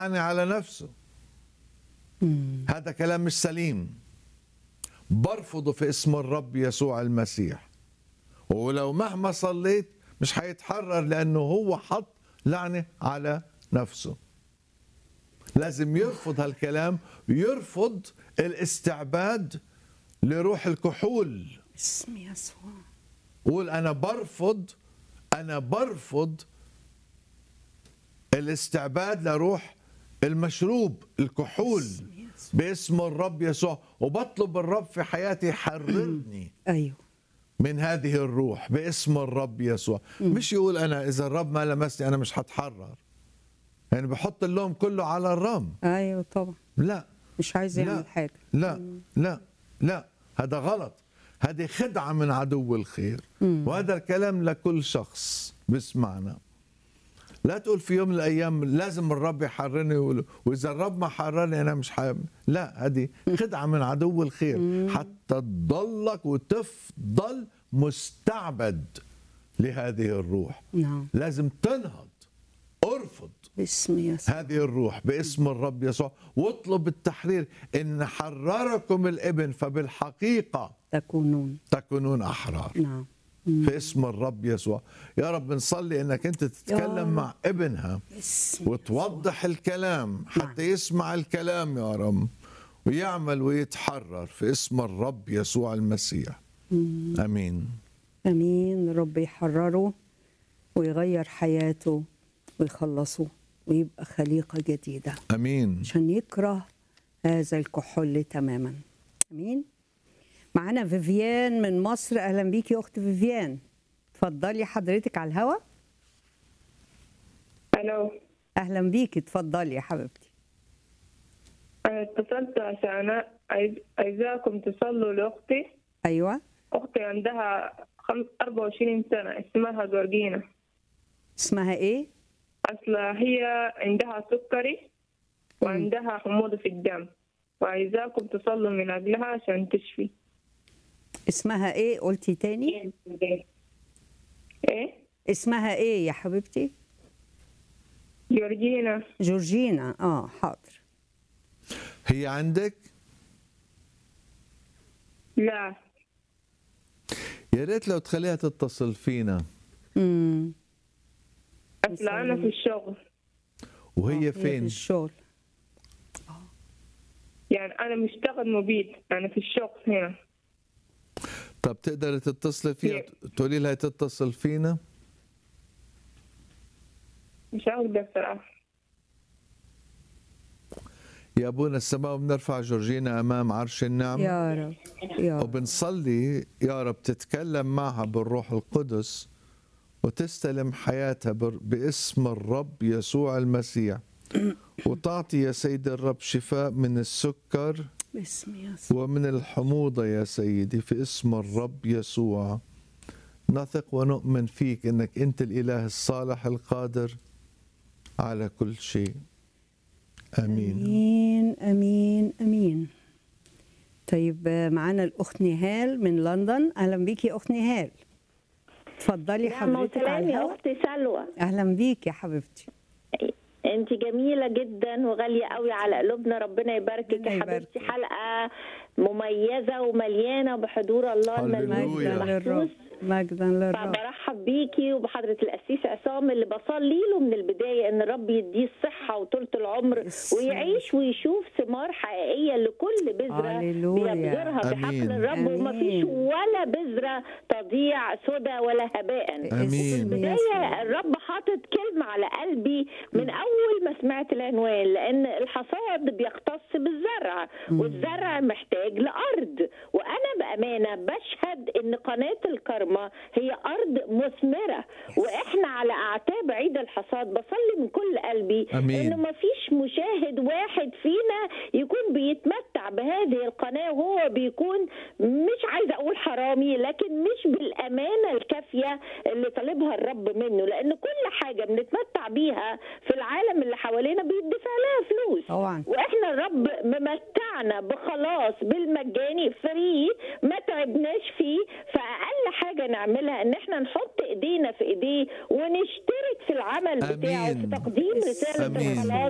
يعني على نفسه هذا كلام مش سليم برفضه في اسم الرب يسوع المسيح ولو مهما صليت مش هيتحرر لانه هو حط لعنه على نفسه لازم يرفض هالكلام يرفض الاستعباد لروح الكحول اسم يسوع قول انا برفض انا برفض الاستعباد لروح المشروب الكحول باسم الرب يسوع وبطلب الرب في حياتي يحررني ايوه من هذه الروح باسم الرب يسوع مش يقول انا اذا الرب ما لمسني انا مش هتحرر يعني بحط اللوم كله على الرب ايوه طبعا لا مش عايز لا يعمل حاجه لا لا لا هذا غلط هذه خدعة من عدو الخير وهذا الكلام لكل شخص بسمعنا لا تقول في يوم من الأيام لازم الرب يحررني ويقول- وإذا الرب ما حررني أنا مش حابب لا هذه خدعة من عدو الخير حتى تضلك وتفضل مستعبد لهذه الروح نعم لازم تنهض ارفض باسم يسوع هذه الروح باسم الرب يسوع واطلب التحرير ان حرركم الابن فبالحقيقه تكونون تكونون احرار نعم في اسم الرب يسوع يا رب نصلي انك انت يا تتكلم رب. مع ابنها باسم وتوضح الكلام حتى يسمع الكلام يا رب ويعمل ويتحرر في اسم الرب يسوع المسيح امين امين رب يحرره ويغير حياته ويخلصه ويبقى خليقه جديده امين عشان يكره هذا الكحول تماما امين معانا فيفيان من مصر اهلا بيكي يا اخت فيفيان اتفضلي حضرتك على الهوا الو اهلا بيكي اتفضلي يا حبيبتي انا اتصلت عشان عايز- عايزاكم تصلوا لاختي ايوه اختي عندها خم- 24 سنه اسمها جورجينا اسمها ايه اصلا هي عندها سكري وعندها حموضه في الدم وعايزاكم تصلوا من اجلها عشان تشفي اسمها ايه قلتي تاني ايه اسمها ايه يا حبيبتي جورجينا جورجينا اه حاضر هي عندك لا يا ريت لو تخليها تتصل فينا امم اصلا انا في الشغل وهي في فين الشغل يعني انا مشتغل مبيد انا في الشغل هنا طب تقدري تتصلي فيها إيه. تقولي لها تتصل فينا مش هقدر صراحه يا ابونا السماء بنرفع جورجينا امام عرش النعمه يا رب يا رب وبنصلي يا رب تتكلم معها بالروح القدس وتستلم حياتها بر- باسم الرب يسوع المسيح وتعطي يا سيدي الرب شفاء من السكر باسم يسوع ومن الحموضة يا سيدي في اسم الرب يسوع نثق ونؤمن فيك انك انت الاله الصالح القادر على كل شيء امين امين امين امين طيب آه، معانا الاخت نهال من لندن اهلا بيكي يا اخت نهال اتفضلي نعم حضرتك وسلام على يا الهوا اختي سلوى اهلا بيكي يا حبيبتي انت جميله جدا وغاليه قوي على قلوبنا ربنا يباركك ربنا يا يبارك حبيبتي حلقه مميزه ومليانه بحضور الله هللويا. الملموس مجدا للرب المحسوس مجدا للرب فبرحب بيكي وبحضرة القسيس عصام اللي بصلي له من البداية إن الرب يديه الصحة وطولة العمر بسم ويعيش ويشوف ثمار حقيقية لكل بذرة هللويا. بيبذرها في آمين. حقل الرب وما فيش آمين. ولا بذرة تضيع سدى ولا هباء آمين. في البداية الرب حاطط كلمة على قلبي من أول ما سمعت العنوان لأن الحصاد بيختص بالزرع والزرع محتاج لأرض وأنا بأمانة بشهد إن قناة الكرمة هي أرض مثمرة وإحنا على أعتاب عيد الحصاد بصلي من كل قلبي آمين. إن مفيش مشاهد واحد فينا يكون بيتمتع بهذه القناة وهو بيكون مش عايزة أقول حرامي لكن مش بالأمانة الكافية اللي طالبها الرب منه لأن كل حاجة بنتمتع بيها في العالم اللي حوالينا بيدفع لها فلوس طبعا واحنا الرب ممتعنا بخلاص بالمجاني فري ما تعبناش فيه فاقل حاجه نعملها ان احنا نحط ايدينا في ايديه ونشترك في العمل بتاعه آمين. في تقديم رساله آمين. الخلاص